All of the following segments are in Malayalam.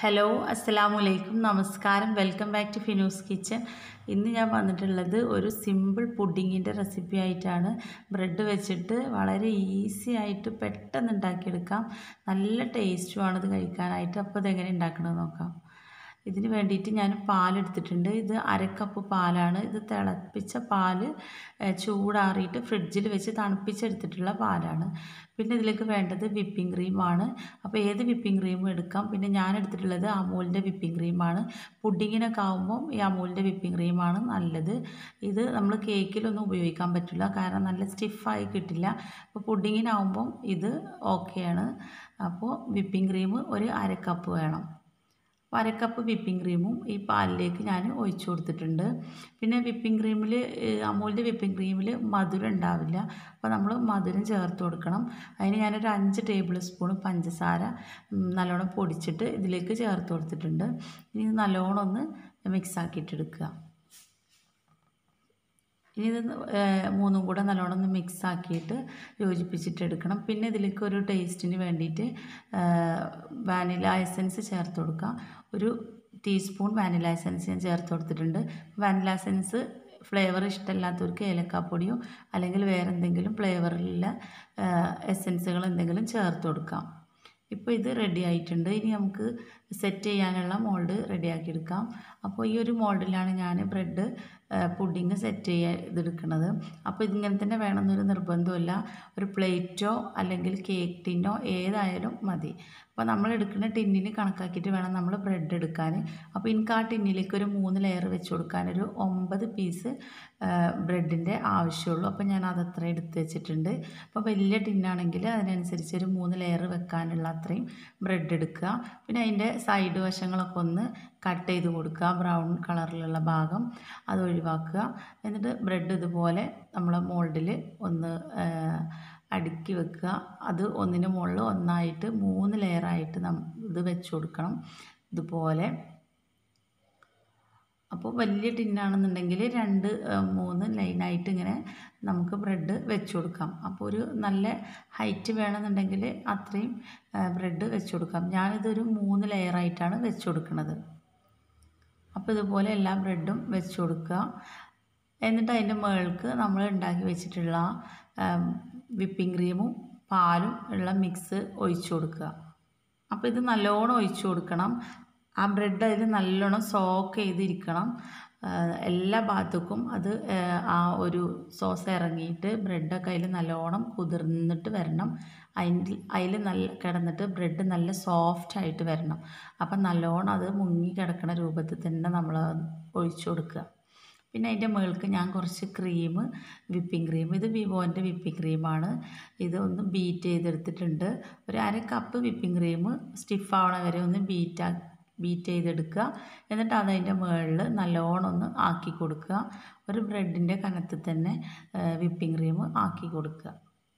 ഹലോ അസ്സലാമു അലൈക്കും നമസ്കാരം welcome back to Finu's kitchen ഇന്ന് ഞാൻ വന്നിട്ടുള്ളത് ഒരു സിമ്പിൾ പുഡിങ്ങിൻ്റെ റെസിപ്പി ആയിട്ടാണ് ബ്രെഡ് വെച്ചിട്ട് വളരെ ഈസി ആയിട്ട് പെട്ടെന്ന് ഉണ്ടാക്കിയെടുക്കാം നല്ല ടേസ്റ്റുമാണ് ഇത് കഴിക്കാനായിട്ട് അപ്പോൾ ഇതെങ്ങനെ ഉണ്ടാക്കണമെന്ന് നോക്കാം ഇതിന് വേണ്ടിയിട്ട് ഞാൻ പാലെടുത്തിട്ടുണ്ട് ഇത് അരക്കപ്പ് പാലാണ് ഇത് തിളപ്പിച്ച പാല് ഏഹ്, ചൂടാറിയിട്ട് ഫ്രിഡ്ജിൽ വെച്ച് തണുപ്പിച്ചെടുത്തിട്ടുള്ള പാലാണ് പിന്നെ ഇതിലേക്ക് വേണ്ടത് വിപ്പിംഗ് ക്രീമാണ് അപ്പോൾ ഏത് വിപ്പിംഗ് ക്രീമും എടുക്കാം പിന്നെ ഞാൻ എടുത്തിട്ടുള്ളത് അമൂലിൻ്റെ വിപ്പിംഗ് ക്രീമാണ് പുഡിങ്ങിനൊക്കെ ആകുമ്പോൾ ഈ അമൂലിൻ്റെ വിപ്പിംഗ് ക്രീമാണ് നല്ലത് ഇത് നമ്മൾ കേക്കിലൊന്നും ഉപയോഗിക്കാൻ പറ്റില്ല കാരണം നല്ല സ്റ്റിഫായി കിട്ടില്ല അപ്പോൾ പുഡിങ്ങിനാകുമ്പം ഇത് ഓക്കെയാണ് അപ്പോൾ വിപ്പിംഗ് ക്രീം ഒരു അര കപ്പ് വേണം അപ്പോൾ അര കപ്പ് വിപ്പിംഗ് ക്രീമും ഈ പാലിലേക്ക് ഞാൻ ഒഴിച്ചു കൊടുത്തിട്ടുണ്ട് പിന്നെ വിപ്പിംഗ് ക്രീമിൽ അമൂലിൻ്റെ വിപ്പിംഗ് ക്രീമിൽ മധുരം ഉണ്ടാവില്ല അപ്പോൾ നമ്മൾ മധുരം ചേർത്ത് കൊടുക്കണം അതിന് ഞാനൊരു അഞ്ച് ടേബിൾ സ്പൂൺ പഞ്ചസാര ഉം, നല്ലോണം പൊടിച്ചിട്ട് ഇതിലേക്ക് ചേർത്ത് കൊടുത്തിട്ടുണ്ട് ഇനി ഇത് നല്ലോണം ഒന്ന് മിക്സ് ആക്കിയിട്ടെടുക്കുക ഇനി ഇത് ഏഹ്, മൂന്നും കൂടെ നല്ലോണം ഒന്ന് മിക്സ് ആക്കിയിട്ട് യോജിപ്പിച്ചിട്ട് എടുക്കണം പിന്നെ ഇതിലേക്ക് ഒരു ടേസ്റ്റിന് വേണ്ടിയിട്ട് വാനില എസൻസ് ചേർത്ത് കൊടുക്കുക ഒരു ടീസ്പൂൺ വാനില എസൻസ് ഞാൻ ചേർത്ത് കൊടുത്തിട്ടുണ്ട് വാനില എസൻസ് ഫ്ലേവർ ഇഷ്ടമില്ലാത്തവർക്ക് ഏലക്കാപ്പൊടിയോ അല്ലെങ്കിൽ വേറെ എന്തെങ്കിലും ഫ്ലേവറിലുള്ള എസൻസുകൾ എന്തെങ്കിലും ചേർത്ത് കൊടുക്കാം ഇപ്പോൾ ഇത് റെഡി ആയിട്ടുണ്ട് ഇനി നമുക്ക് സെറ്റ് ചെയ്യാനുള്ള മോൾഡ് റെഡിയാക്കി എടുക്കാം അപ്പോൾ ഈ ഒരു മോൾഡിലാണ് ഞാൻ ബ്രെഡ് പുഡിങ് സെറ്റ് ചെയ്തെടുക്കുന്നത് അപ്പോൾ ഇതിങ്ങനെ തന്നെ വേണമെന്നൊരു നിർബന്ധമില്ല ഒരു പ്ലേറ്റോ അല്ലെങ്കിൽ കേക്ക് ടിന്നോ ഏതായാലും മതി അപ്പോൾ നമ്മൾ എടുക്കുന്ന ടിന്നിന് കണക്കാക്കിയിട്ട് വേണം നമ്മൾ ബ്രെഡ് എടുക്കാൻ അപ്പോൾ എനിക്ക് ആ ടിന്നിലേക്ക് ഒരു മൂന്ന് ലെയർ വെച്ച് കൊടുക്കാൻ ഒരു ഒമ്പത് പീസ് ബ്രെഡിൻ്റെ ആവശ്യമുള്ളൂ അപ്പോൾ ഞാൻ അതത്ര എടുത്ത് വെച്ചിട്ടുണ്ട് അപ്പോൾ വലിയ ടിന്നാണെങ്കിൽ അതിനനുസരിച്ച് ഒരു മൂന്ന് ലെയർ വെക്കാനുള്ള അത്രയും ബ്രെഡ് എടുക്കുക പിന്നെ അതിൻ്റെ സൈഡ് വശങ്ങളൊക്കെ ഒന്ന് കട്ട് ചെയ്ത് കൊടുക്കുക ബ്രൗൺ കളറിലുള്ള ഭാഗം അത് ഒഴിവാക്കുക എന്നിട്ട് ബ്രെഡ് ഇതുപോലെ നമ്മളെ മോൾഡിൽ ഒന്ന് ആ, അടുക്കി വെക്കുക അത് ഒന്നിന് മുകളിൽ ഒന്നായിട്ട് മൂന്ന് ലെയറായിട്ട് നം ഇത് വെച്ച് കൊടുക്കണം ഇതുപോലെ അപ്പോൾ വലിയ ടിന്നാണെന്നുണ്ടെങ്കിൽ രണ്ട് ആ, മൂന്ന് ലൈനായിട്ട് ഇങ്ങനെ നമുക്ക് ബ്രെഡ് വെച്ച് കൊടുക്കാം അപ്പോൾ ഒരു നല്ല ഹൈറ്റ് വേണമെന്നുണ്ടെങ്കിൽ അത്രയും ബ്രെഡ് വെച്ച് കൊടുക്കാം ഞാനിതൊരു മൂന്ന് ലെയറായിട്ടാണ് വെച്ച് കൊടുക്കുന്നത് അപ്പോൾ ഇതുപോലെ എല്ലാ ബ്രെഡും വെച്ച് കൊടുക്കുക എന്നിട്ട് അതിൻ്റെ മുകൾക്ക് നമ്മൾ ഉണ്ടാക്കി വെച്ചിട്ടുള്ള വിപ്പിംഗ് ക്രീമും പാലും ഉള്ള മിക്സ് ഒഴിച്ചു കൊടുക്കുക അപ്പോൾ ഇത് നല്ലോണം ഒഴിച്ചു കൊടുക്കണം ആ ബ്രെഡ് അതിൽ നല്ലോണം സോക്ക് ചെയ്തിരിക്കണം ആ, എല്ലാ ഭാഗത്തേക്കും അത് ആ, ആ ഒരു സോസ് ഇറങ്ങിയിട്ട് ബ്രെഡൊക്കെ അതിൽ നല്ലോണം കുതിർന്നിട്ട് വരണം അതിൻ്റെ അതിൽ നല്ല കിടന്നിട്ട് ബ്രെഡ് നല്ല സോഫ്റ്റ് ആയിട്ട് വരണം അപ്പം നല്ലോണം അത് മുങ്ങി കിടക്കുന്ന രൂപത്തിൽ തന്നെ നമ്മൾ ഒഴിച്ചു കൊടുക്കുക പിന്നെ അതിൻ്റെ മുകൾക്ക് ഞാൻ കുറച്ച് ക്രീം വിപ്പിംഗ് ക്രീം ഇത് വിവോൻ്റെ വിപ്പിംഗ് ക്രീമാണ് ഇത് ഒന്ന് ബീറ്റ് ചെയ്തെടുത്തിട്ടുണ്ട് ഒരു അര കപ്പ് വിപ്പിംഗ് ക്രീം സ്റ്റിഫ് ആവണ വരെ ഒന്ന് ബീറ്റ് ബീറ്റ് ചെയ്തെടുക്കുക എന്നിട്ട് അതതിൻ്റെ മുകളിൽ നല്ലോണം ഒന്ന് ആക്കി കൊടുക്കുക ഒരു ബ്രെഡിൻ്റെ കനത്തിൽ തന്നെ വിപ്പിംഗ് ക്രീം ആക്കി കൊടുക്കുക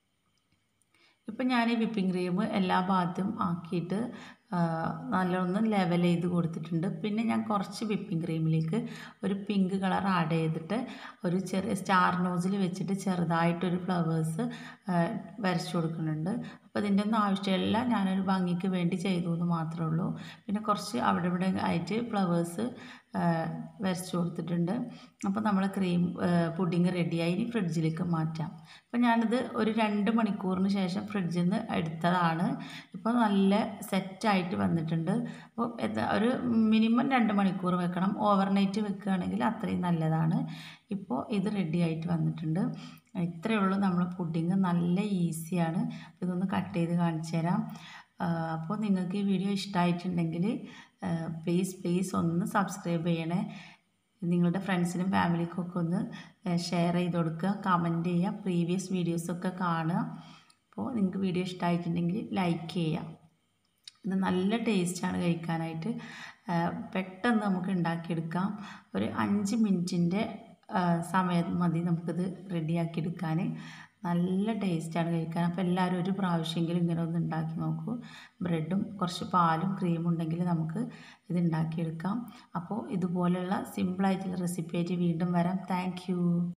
ഇപ്പം ഞാൻ ഈ വിപ്പിംഗ് ക്രീം എല്ലാ ഭാഗത്തും ആക്കിയിട്ട് ആ, നല്ലോണം ലെവൽ ചെയ്ത് കൊടുത്തിട്ടുണ്ട് പിന്നെ ഞാൻ കുറച്ച് വിപ്പിംഗ് ക്രീമിലേക്ക് ഒരു പിങ്ക് കളർ ആഡ് ചെയ്തിട്ട് ഒരു ചെറിയ സ്റ്റാർ നോസിൽ വെച്ചിട്ട് ചെറുതായിട്ടൊരു ഫ്ലവേഴ്സ് വരച്ചു കൊടുക്കുന്നുണ്ട് അപ്പോൾ ഇതിൻ്റെ ഒന്നും ആവശ്യമില്ല ഞാനൊരു ഭംഗിക്ക് വേണ്ടി ചെയ്തു എന്ന് മാത്രമേ ഉള്ളൂ പിന്നെ കുറച്ച് അവിടെ ഇവിടെ ആയിട്ട് ഫ്ലവേഴ്സ് വരച്ചു കൊടുത്തിട്ടുണ്ട് അപ്പോൾ നമ്മൾ ക്രീം പുഡിങ് റെഡിയായി ഇനി ഫ്രിഡ്ജിലേക്ക് മാറ്റാം അപ്പോൾ ഞാനിത് ഒരു രണ്ട് മണിക്കൂറിന് ശേഷം ഫ്രിഡ്ജിൽ നിന്ന് എടുത്തതാണ് ഇപ്പോൾ നല്ല സെറ്റായിട്ട് വന്നിട്ടുണ്ട് അപ്പോൾ എത്ര- ഒരു മിനിമം രണ്ട് മണിക്കൂർ വെക്കണം ഓവർനൈറ്റ് വെക്കുകയാണെങ്കിൽ അത്രയും നല്ലതാണ് ഇപ്പോൾ ഇത് റെഡി ആയിട്ട് വന്നിട്ടുണ്ട് ഇത്രയേ ഉള്ളൂ നമ്മൾ പുഡിങ് നല്ല ഈസിയാണ് ഇതൊന്ന് കട്ട് ചെയ്ത് കാണിച്ചു തരാം ആ, അപ്പോൾ നിങ്ങൾക്ക് ഈ വീഡിയോ ഇഷ്ടമായിട്ടുണ്ടെങ്കിൽ പ്ലീസ് പ്ലീസ് ഒന്ന് സബ്സ്ക്രൈബ് ചെയ്യണേ നിങ്ങളുടെ ഫ്രണ്ട്സിനും ഫാമിലിക്കും ഒക്കെ ഒന്ന് ഷെയർ ചെയ്ത് കൊടുക്കുക കമൻറ്റ് ചെയ്യുക പ്രീവിയസ് വീഡിയോസൊക്കെ കാണുക അപ്പോൾ നിങ്ങൾക്ക് വീഡിയോ ഇഷ്ടമായിട്ടുണ്ടെങ്കിൽ ലൈക്ക് ചെയ്യുക ഇത് നല്ല ടേസ്റ്റാണ് കഴിക്കാനായിട്ട് ആ, പെട്ടെന്ന് നമുക്ക് ഉണ്ടാക്കിയെടുക്കാം ഒരു അഞ്ച് മിനിറ്റിൻ്റെ സമയം മതി നമുക്കിത് റെഡിയാക്കി എടുക്കാൻ നല്ല ടേസ്റ്റാണ് കഴിക്കാൻ അപ്പോൾ എല്ലാവരും ഒരു പ്രാവശ്യമെങ്കിലും ഇങ്ങനെ ഒന്ന് ഉണ്ടാക്കി നോക്കൂ ബ്രെഡും കുറച്ച് പാലും ക്രീമും ഉണ്ടെങ്കിൽ നമുക്ക് ഇത് ഉണ്ടാക്കിയെടുക്കാം അപ്പോൾ ഇതുപോലെയുള്ള സിമ്പിളായിട്ടുള്ള റെസിപ്പി ആയിട്ട് വീണ്ടും വരാം താങ്ക്